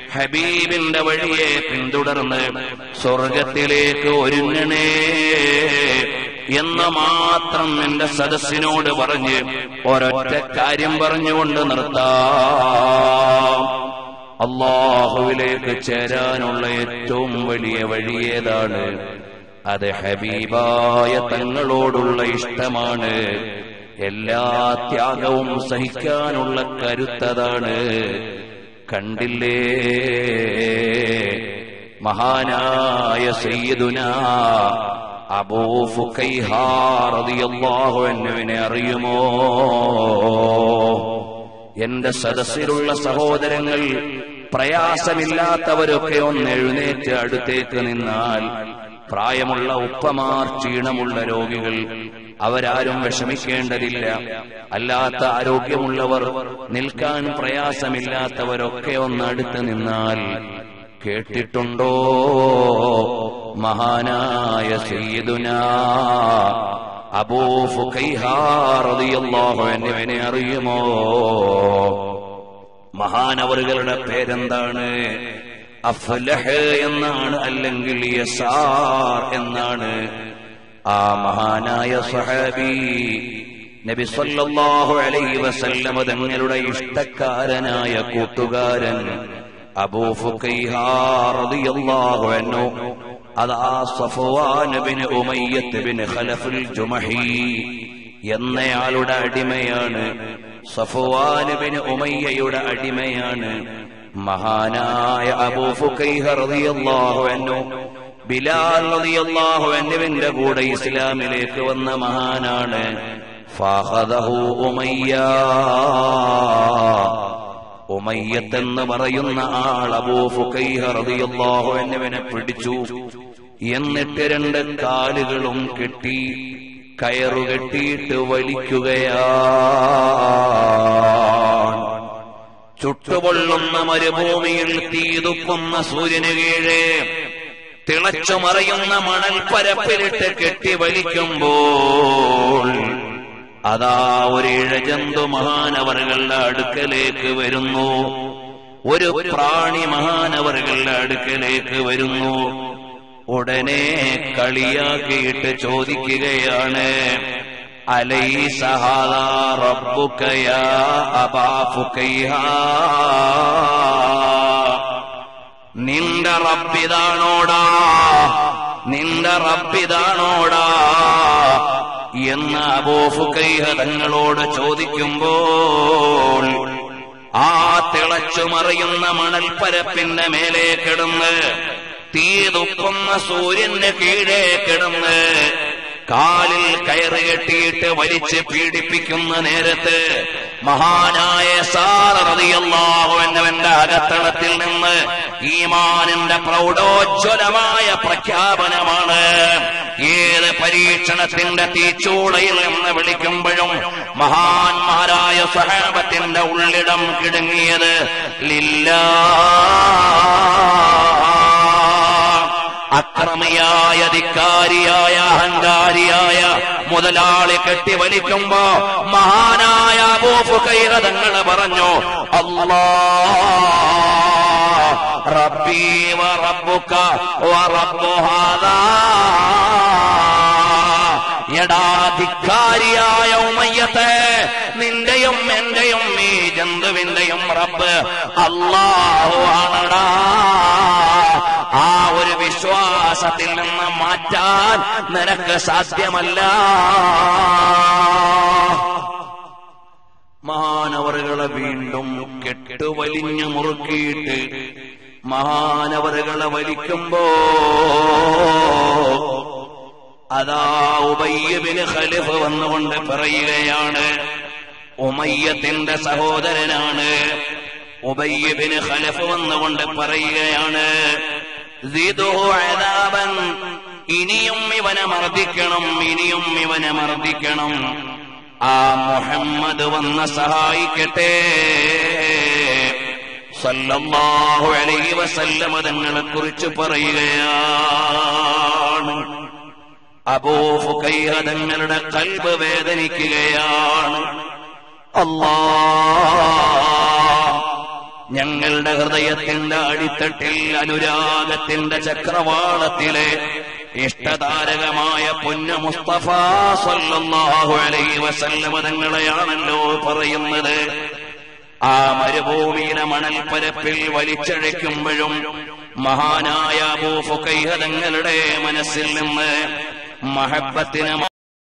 ഹബീബിന്റെ വഴിയെ പിന്തുടർന്ന് സ്വർഗത്തിലേക്ക് ഒരുങ്ങണേ എന്ന് മാത്രം എന്റെ സദസ്സിനോട് പറഞ്ഞ് ഒരൊറ്റ കാര്യം പറഞ്ഞുകൊണ്ട് നിർത്താം അള്ളാഹുവിലേക്ക് ചേരാനുള്ള ഏറ്റവും വലിയ വഴിയേതാണ് അത് ഹബീബായ തങ്ങളോടുള്ള ഇഷ്ടമാണ് എല്ലാ ത്യാഗവും സഹിക്കാനുള്ള കരുത്തതാണ് കണ്ടില്ലേ മഹാനായ സയ്യിദുന അബൂ ഫുക്കൈഹാ റളിയല്ലാഹു അൻഹുവിനെ അറിയുമോ എന്റെ സദസ്സിലുള്ള സഹോദരങ്ങൾ പ്രയാസമില്ലാത്തവരൊക്കെ ഒന്ന് എഴുന്നേറ്റ് അടുത്തേക്ക് നിന്നാൽ പ്രായമുള്ള ഉപ്പമാർ ക്ഷീണമുള്ള രോഗികൾ അവരാരും വിഷമിക്കേണ്ടതില്ല അല്ലാത്ത ആരോഗ്യമുള്ളവർ നിൽക്കാൻ പ്രയാസമില്ലാത്തവരൊക്കെ ഒന്ന് അടുത്ത് നിന്നാൽ കേട്ടിട്ടുണ്ടോ മഹാനായ സയ്യിദുന അബൂ ഫുഖൈഹാ റളിയല്ലാഹു അൻഹുവിനെ അറിയുമോ മഹാനവറുകളുടെ പേരെന്താണ് അഫ്ലഹ് എന്നാണ് അല്ലെങ്കിൽ യസാർ എന്നാണ് ആ മഹാനായ സഹാബി നബി സല്ലല്ലാഹു അലൈഹി വസല്ലമ തങ്ങളുടെ ഇഷ്ടക്കാരനായ കൂട്ടുകാരൻ അബൂ ഫുഖൈഹാ റളിയല്ലാഹു അൻഹു അതാ സഫവാൻ ബിൻ ഉമയ്യത്ത് ബിൻ ഖലഫുൽ ജുമഹി എന്നയാളുടെ അടിമയാണ് സഫവാൻ ബിൻ ഉമയ്യയുടെ അടിമയാണ് മഹാനായ അബൂ ഫുഖൈഹ റളിയല്ലാഹു അൻഹു ബിലാൽ റളിയല്ലാഹു അൻഹുവിന്റെ കൂടെ ഇസ്ലാമിലേക്ക് വന്ന മഹാനാണ് ഫാഖദഹു ഉമയ്യ ഉമയ്യത്ത് എന്ന് പറയുന്ന ആൾ അബൂ ഫുഖൈഹ റളിയല്ലാഹു അൻഹുവിനെ പിടിച്ചു എന്നിട്ട് രണ്ട് കാലുകളും കെട്ടി കയറു കെട്ടിയിട്ട് വലിക്കുകയാണ് ചുട്ടുപൊള്ളുന്ന മരുഭൂമിയിൽ തീതുക്കുന്ന സൂര്യന് കീഴെ തിളച്ചു മറയുന്ന മണൽ പരപ്പിലിട്ട് കെട്ടി വലിക്കുമ്പോൾ അതാ ഒരു ഇഴജന്തു മഹാനവറുകളുടെ അടുക്കലേക്ക് വരുന്നു ഒരു പ്രാണി മഹാനവറുകളുടെ അടുക്കലേക്ക് വരുന്നു ഉടനെ കളിയാക്കിയിട്ട് ചോദിക്കുകയാണ് അലൈസ ഹാദാ റബ്ബുക യാ അബാ ഫുഖൈഹാ നിന്റെ റബ്ബിതാണോടാ നിന്റെ റബ്ബിതാണോടാ എന്ന് അബൂഫുക്കൈഹ തങ്ങളോട് ചോദിക്കുമ്പോൾ ആ തിളച്ചു മറിയുന്ന മണൽപ്പരപ്പിന്റെ മേലെ കിടന്ന് തീ തുപ്പുന്ന സൂര്യന് കീഴേ കിടന്ന് കാലിൽ കയറ് കെട്ടിയിട്ട് വലിച്ച് പീഡിപ്പിക്കുന്ന നേരത്ത് മഹാനായ സാറിയല്ലാഹുവെന്നവന്റെ അകത്തളത്തിൽ നിന്ന് ഈമാനിന്റെ പ്രൗഢോജ്വലമായ പ്രഖ്യാപനമാണ് ഏത് പരീക്ഷണത്തിന്റെ തീച്ചൂളയിൽ നിന്ന് വിളിക്കുമ്പോഴും മഹാന്മാരായ സഹാബത്തിന്റെ ഉള്ളിടം കിടുങ്ങിയത് ലില്ലാ അക്രമിയായ ധിക്കാരിയായ അഹങ്കാരിയായ മുതലാളി കെട്ടി വലിക്കുമ്പോ മഹാനായ തങ്ങൾ പറഞ്ഞു അല്ലാ റബ്ബി വ റബ്ബുക വ റബ്ബു ഹാദാ എടാ ധിക്കാരിയായ ഉമയ്യത്തെ നിന്റെയും എന്റെയും ഈ ജന്തുവിന്റെയും റബ്ബ് അള്ളാഹു ആണടാ ആ ഒരു വിശ്വാസത്തിൽ നിന്ന് മാറ്റാൻ നിനക്ക് സാധ്യമല്ല മഹാനവറുകളെ വീണ്ടും കെട്ടുവലിഞ്ഞു മുറുക്കിയിട്ട് മഹാനവറുകളെ വലിക്കുമ്പോ അതാ ഉബയ്യബിന് ഖലിഫ് വന്നുകൊണ്ട് പറയുകയാണ് ഉമയ്യത്തിന്റെ സഹോദരനാണ് ഉബയ്യബിന് ഖലഫ് വന്നുകൊണ്ട് പറയുകയാണ് സിദുഹു അദാബൻ. ഇനിയും ഇവനെ മർദ്ദിക്കണം ഇനിയും ഇവനെ മർദ്ദിക്കണം ആ മുഹമ്മദ് വന്ന് സഹായിക്കട്ടെ സല്ലല്ലാഹു അലൈഹി വസല്ലമ തങ്ങളെ കുറിച്ച് പറയുകയാണ് അബൂഫുക്കൈഹ തങ്ങളുടെ കൽബ് വേദനിക്കുകയാണ് അല്ലാ ഞങ്ങളുടെ ഹൃദയത്തിന്റെ അടിത്തട്ടിൽ അനുരാഗത്തിന്റെ ചക്രവാളത്തിലെ ഇഷ്ടതാരകമായ പൊന്ന മുസ്തഫ സല്ലല്ലാഹു അലൈഹി വസല്ലമ തങ്ങളെയാണല്ലോ പറയുന്നത് ആ മരുഭൂമിയിലെ മണൽപ്പരപ്പിൽ വലിച്ചഴയ്ക്കുമ്പോഴും മഹാനായ അബൂഫുക്കൈഹ തങ്ങളുടെ മനസ്സിൽ നിന്ന് മഹബത്തിന്